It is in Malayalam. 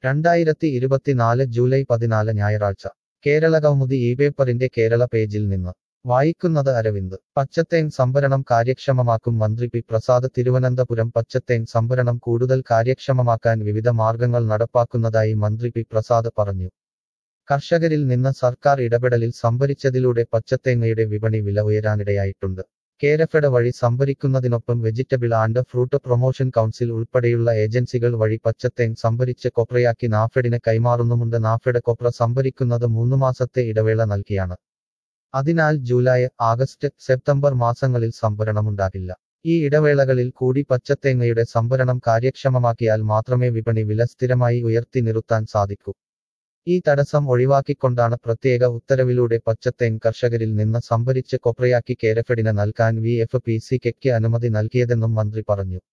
രണ്ടായിരത്തി ഇരുപത്തിനാല് ജൂലൈ പതിനാല് ഞായറാഴ്ച കേരള കൗമുദി ഈ പേപ്പറിന്റെ കേരള പേജിൽ നിന്ന് വായിക്കുന്നത് അരവിന്ദ് പച്ചത്തേൻ സംഭരണം കാര്യക്ഷമമാക്കും മന്ത്രി പി പ്രസാദ് തിരുവനന്തപുരം പച്ചത്തേൻ സംഭരണം കൂടുതൽ കാര്യക്ഷമമാക്കാൻ വിവിധ മാർഗങ്ങൾ നടപ്പാക്കുന്നതായി മന്ത്രി പി പ്രസാദ് പറഞ്ഞു കർഷകരിൽ നിന്ന് സർക്കാർ ഇടപെടലിൽ സംഭരിച്ചതിലൂടെ പച്ചത്തേങ്ങയുടെ വിപണി വില ഉയരാനിടയായിട്ടുണ്ട് കേരഫെഡ് വഴി സംഭരിക്കുന്നതിനൊപ്പം vegetable and fruit promotion council ഉൾപ്പെടെയുള്ള ഏജൻസികൾ വഴി പച്ചത്തേങ് സംഭരിച്ച് കൊപ്രയാക്കി നാഫെഡിന് കൈമാറുന്നുമുണ്ട് നാഫെഡ് കൊപ്ര സംഭരിക്കുന്നത് മൂന്നു മാസത്തെ ഇടവേള നൽകിയാണ് അതിനാൽ ജൂലൈ ആഗസ്റ്റ് സെപ്റ്റംബർ മാസങ്ങളിൽ സംഭരണമുണ്ടാകില്ല ഈ ഇടവേളകളിൽ കൂടി പച്ചത്തേങ്ങയുടെ സംഭരണം കാര്യക്ഷമമാക്കിയാൽ മാത്രമേ വിപണി വില സ്ഥിരമായി ഉയർത്തി നിർത്താൻ സാധിക്കൂ ഈ തടസ്സം ഒഴിവാക്കിക്കൊണ്ടാണ് പ്രത്യേക ഉത്തരവിലൂടെ പച്ചത്തേൻ കർഷകരിൽ നിന്ന് സംഭരിച്ച് കൊപ്രയാക്കി കേരഫെഡിന് നൽകാൻ വി എഫ് പി സിക്ക് അനുമതി നൽകിയതെന്നും മന്ത്രി പറഞ്ഞു